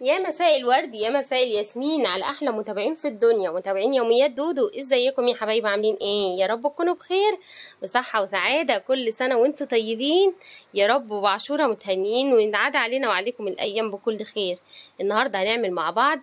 يا مساء الورد يا مساء الياسمين على احلى متابعين في الدنيا متابعين يوميات دودو ازيكم يا حبايبي عاملين ايه يا رب تكونوا بخير وصحه وسعاده كل سنه وانتم طيبين يا رب وبعشوره متهنيين وينعاد علينا وعليكم الايام بكل خير النهارده هنعمل مع بعض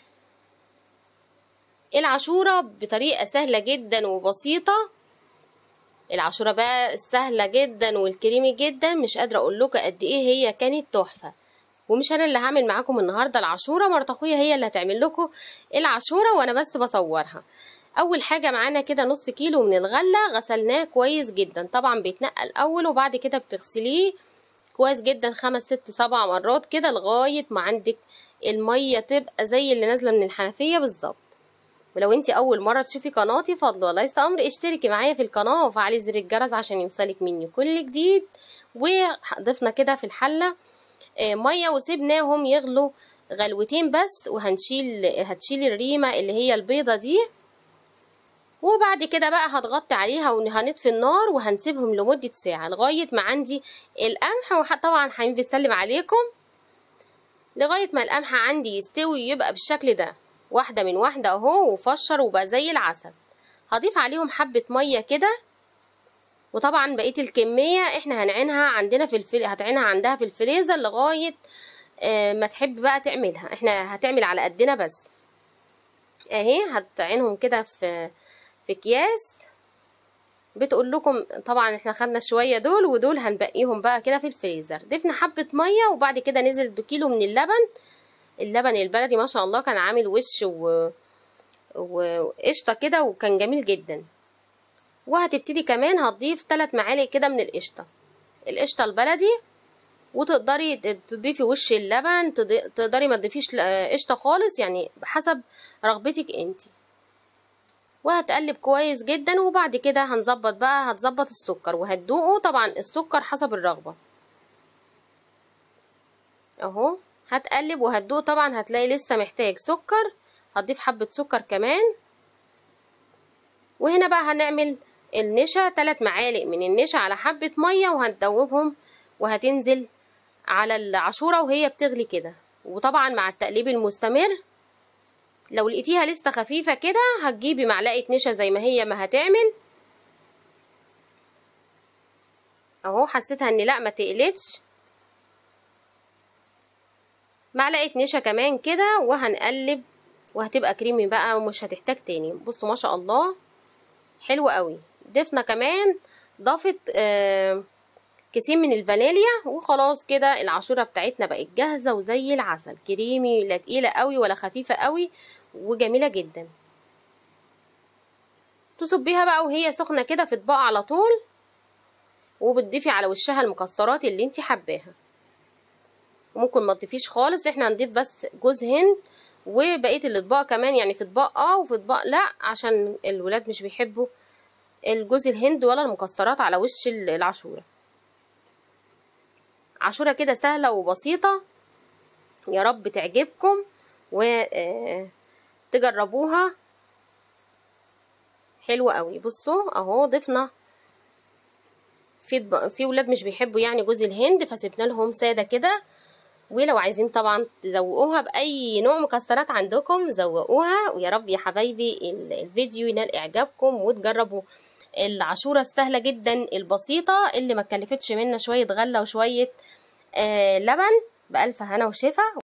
العاشوره بطريقه سهله جدا وبسيطه العاشوره بقى سهله جدا والكريمي جدا مش قادره اقول لكم قد ايه هي كانت تحفه ومش انا اللي هعمل معاكم النهارده العاشوره مرات اخويا هي اللي هتعمل لكم العاشوره وانا بس بصورها اول حاجه معانا كده نص كيلو من الغله غسلناه كويس جدا طبعا بيتنقى الاول وبعد كده بتغسليه كويس جدا خمس ست سبع مرات كده لغايه ما عندك الميه تبقى زي اللي نازله من الحنفيه بالظبط ولو انت اول مره تشوفي قناتي فضل وليس امر اشتركي معايا في القناه وفعلي زر الجرس عشان يوصلك مني كل جديد وضفنا كده في الحله ميه وسيبناهم يغلوا غلوتين بس وهنشيل هتشيل الريمه اللي هي البيضه دي وبعد كده بقى هتغطي عليها وهنطفي النار وهنسيبهم لمده ساعه لغايه ما عندي القمح وطبعا حبيبي بيسلم عليكم لغايه ما القمح عندي يستوي يبقى بالشكل ده واحده من واحده اهو وفشر وبقى زي العسل هضيف عليهم حبه ميه كده وطبعا بقيه الكميه احنا هنعينها عندنا في الفل... هتعينها عندها في الفريزر لغايه آه ما تحب بقى تعملها احنا هتعمل على قدنا بس اهي هتعينهم كده في في اكياس بتقول لكم طبعا احنا خدنا شويه دول ودول هنبقيهم بقى كده في الفريزر ضفنا حبه ميه وبعد كده نزل بكيلو من اللبن اللبن البلدي ما شاء الله كان عامل وش و وقشطه كده وكان جميل جدا وهتبتدي كمان هتضيف 3 معالق كده من القشطه القشطه البلدي وتقدري تضيفي وش اللبن تقدري ما تضيفيش قشطه خالص يعني بحسب رغبتك انت وهتقلب كويس جدا وبعد كده هنظبط بقى هتظبط السكر وهتدوقه طبعا السكر حسب الرغبه اهو هتقلب وهتدوق طبعا هتلاقي لسه محتاج سكر هتضيف حبه سكر كمان وهنا بقى هنعمل النشا 3 معالق من النشا على حبة مية وهندوبهم وهتنزل على العاشورة وهي بتغلي كده وطبعا مع التقليب المستمر لو لقيتيها لسه خفيفة كده هتجيبي معلقة نشا زي ما هي ما هتعمل اهو حسيتها ان لا ما تقلتش معلقة نشا كمان كده وهنقلب وهتبقى كريمي بقى ومش هتحتاج تاني بصوا ما شاء الله حلو قوي ضفنا كمان ضافت آه كيسين من الفانيليا وخلاص كده العاشوره بتاعتنا بقت جاهزه وزي العسل كريمي لا تقيله قوي ولا خفيفه قوي وجميله جدا تصبيها بقى وهي سخنه كده في اطباق على طول وبتضيفي على وشها المكسرات اللي انت حباها وممكن ما تضيفيش خالص احنا هنضيف بس جوز هند وبقيه الاطباق كمان يعني في اطباق اه وفي اطباق لا عشان الولاد مش بيحبوا الجوز الهند ولا المكسرات على وش العاشوره عاشوره كده سهله وبسيطه يا رب تعجبكم وتجربوها حلوه قوي بصوا اهو ضفنا في في ولاد مش بيحبوا يعني جوز الهند فسيبنا لهم ساده كده ولو عايزين طبعا تزوقوها باي نوع مكسرات عندكم زوقوها ويا رب يا حبايبي الفيديو ينال اعجابكم وتجربوا العاشوره السهله جدا البسيطه اللي ما تكلفتش منا شويه غله وشويه آه لبن بالف هنا وشفا